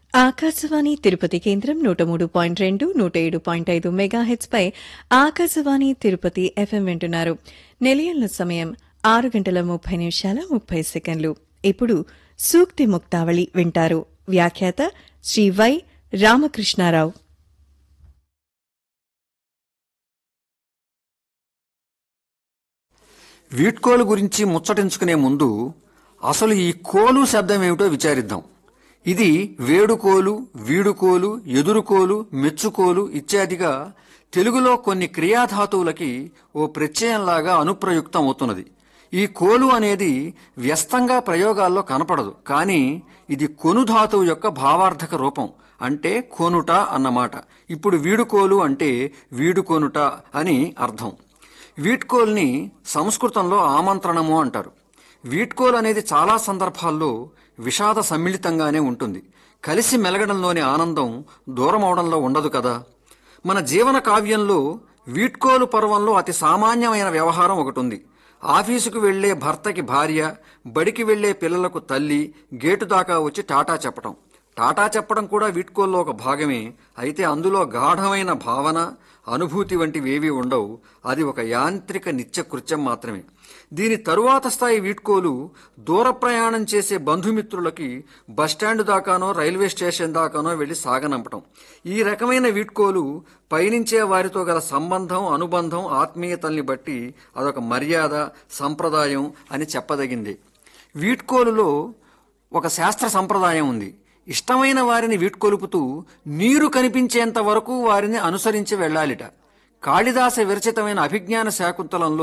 ఆకాశవాణి తిరుపతి కేంద్రం నూట మూడు పాయింట్ రెండు నూట ఏడు పాయింట్ ఐదు మెగాహెట్స్ పై ఆకాశవాణి తిరుపతి ఎఫ్ఎం వింటున్నారు నిలయంలో సమయం ఆరు గంటల ముప్పై నిమిషాల ముప్పై సెకండ్లు ఇప్పుడు సూక్తి ముక్తావళి వింటారు వ్యాఖ్యాత శ్రీ వై రామకృష్ణారావు వీడ్కోలు గురించి ముచ్చటించుకునే ముందు అసలు ఈ కోలు శబ్దం ఏమిటో విచారిద్దాం ఇది వేడుకోలు వీడుకోలు ఎదురుకోలు మెచ్చుకోలు ఇత్యాదిగా తెలుగులో కొన్ని క్రియాధాతువులకి ఓ ప్రత్యయంలాగా అనుప్రయుక్తం అవుతున్నది ఈ కోలు అనేది వ్యస్తంగా ప్రయోగాల్లో కనపడదు కానీ ఇది కొను ధాతువు యొక్క భావార్థక రూపం అంటే కొనుట అన్నమాట ఇప్పుడు వీడుకోలు అంటే వీడుకొనుట అని అర్థం వీడ్కోల్ని సంస్కృతంలో ఆమంత్రణము అంటారు వీడ్కోల్ అనేది చాలా సందర్భాల్లో విషాద సమ్మిళితంగానే ఉంటుంది కలిసి మెలగడంలోని ఆనందం దూరం అవడంలో ఉండదు కదా మన జీవన కావ్యంలో వీడ్కోలు పర్వంలో అతి సామాన్యమైన వ్యవహారం ఒకటి ఉంది ఆఫీసుకు వెళ్లే భర్తకి భార్య బడికి వెళ్లే పిల్లలకు తల్లి గేటు దాకా వచ్చి టాటా చెప్పటం టాటా చెప్పడం కూడా వీడ్కోల్లో ఒక భాగమే అయితే అందులో గాఢమైన భావన అనుభూతి వంటివేవీ ఉండవు అది ఒక యాంత్రిక నిత్యకృత్యం మాత్రమే దీని తరువాత స్థాయి వీడ్కోలు దూర ప్రయాణం చేసే బంధుమిత్రులకి బస్టాండ్ దాకానో రైల్వే స్టేషన్ దాకానో వెళ్లి సాగనంపటం ఈ రకమైన వీడ్కోలు పయనించే వారితో గల సంబంధం అనుబంధం ఆత్మీయతల్ని బట్టి అదొక మర్యాద సంప్రదాయం అని చెప్పదగింది వీడ్కోలులో ఒక శాస్త్ర సంప్రదాయం ఉంది ఇష్టమైన వారిని వీడ్కొలుపుతూ నీరు కనిపించేంత వరకు వారిని అనుసరించి వెళ్ళాలిట కాళిదాస విరచితమైన అభిజ్ఞాన శాకుంతలంలో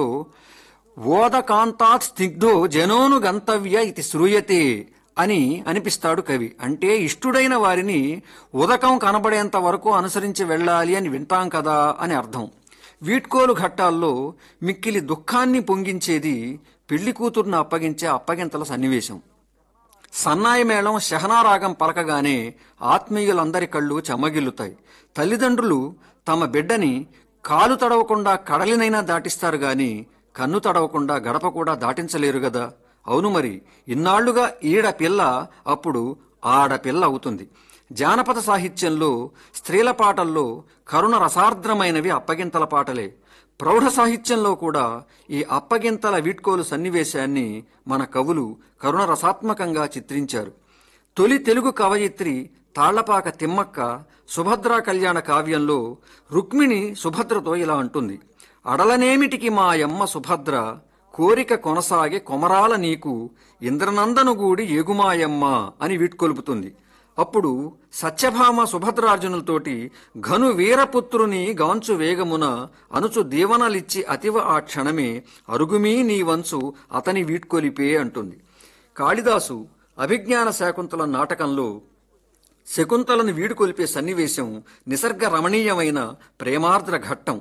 ఓదకాంతాత్ స్నిగ్ధో జనోను గంతవ్య ఇది శ్రూయతే అని అనిపిస్తాడు కవి అంటే ఇష్టుడైన వారిని ఉదకం కనబడేంత వరకు అనుసరించి వెళ్ళాలి అని వింటాం కదా అని అర్థం వీడ్కోలు ఘట్టాల్లో మిక్కిలి దుఃఖాన్ని పొంగించేది పెళ్లి కూతుర్ను అప్పగించే అప్పగింతల సన్నివేశం సన్నాయి మేళం శహనారాగం పలకగానే ఆత్మీయులందరి కళ్ళు చెమ్మగిల్లుతాయి తల్లిదండ్రులు తమ బిడ్డని కాలు తడవకుండా కడలినైనా దాటిస్తారు గాని కన్ను తడవకుండా గడప కూడా దాటించలేరు గదా అవును మరి ఇన్నాళ్లుగా ఈడ పిల్ల అప్పుడు ఆడపిల్ల అవుతుంది జానపద సాహిత్యంలో స్త్రీల పాటల్లో కరుణ రసార్ద్రమైనవి అప్పగింతల పాటలే ప్రౌఢ సాహిత్యంలో కూడా ఈ అప్పగింతల వీడ్కోలు సన్నివేశాన్ని మన కవులు కరుణ రసాత్మకంగా చిత్రించారు తొలి తెలుగు కవయిత్రి తాళ్లపాక తిమ్మక్క సుభద్రా కళ్యాణ కావ్యంలో రుక్మిణి సుభద్రతో ఇలా అంటుంది అడలనేమిటికి మా యమ్మ సుభద్ర కోరిక కొనసాగే కొమరాల నీకు ఇంద్రనందనుగూడి ఏగుమాయమ్మ అని వీడ్కొలుపుతుంది అప్పుడు సత్యభామ సుభద్రార్జునులతోటి ఘను వీరపుత్రుని గాంచు వేగమున అనుచు దీవనలిచ్చి అతివ ఆ క్షణమే అరుగుమీ నీ వంచు అతని వీడ్కొలిపే అంటుంది కాళిదాసు అభిజ్ఞాన శాకుంతల నాటకంలో శకుంతలను వీడుకొలిపే సన్నివేశం నిసర్గ రమణీయమైన ప్రేమార్ద్ర ఘట్టం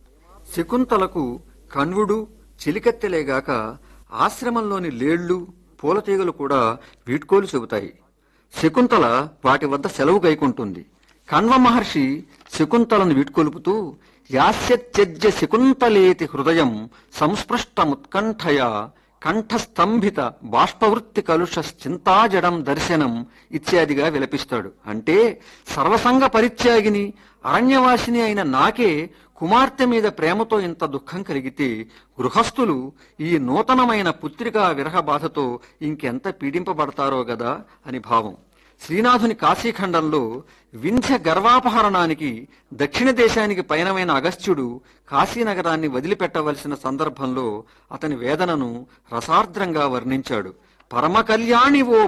శకుంతలకు కణ్వుడు చిలికత్తెలేగాక ఆశ్రమంలోని లేళ్లు పూలతీగలు కూడా వీడ్కోలు చెబుతాయి శకుంతల వాటి వద్ద సెలవు గైకుంటుంది కణ్వ మహర్షి శకుంతలను వీడ్కొలుపుతూ యాస్యత్యజ్య శకుంతలేతి హృదయం సంస్పృష్టముత్కంఠయ కంఠస్తంభిత బాష్పవృత్తి కలుష చింతాజడం దర్శనం ఇత్యాదిగా విలపిస్తాడు అంటే సర్వసంగ పరిత్యాగిని అరణ్యవాసిని అయిన నాకే కుమార్తె మీద ప్రేమతో ఇంత దుఃఖం కలిగితే గృహస్థులు ఈ నూతనమైన పుత్రికా విరహ బాధతో ఇంకెంత పీడింపబడతారో గదా అని భావం శ్రీనాథుని కాశీఖండంలో వింధ్య గర్వాపహరణానికి దక్షిణ దేశానికి పయనమైన అగస్త్యుడు కాశీనగరాన్ని వదిలిపెట్టవలసిన సందర్భంలో అతని వేదనను రసార్ద్రంగా వర్ణించాడు పరమ కళ్యాణి ఓ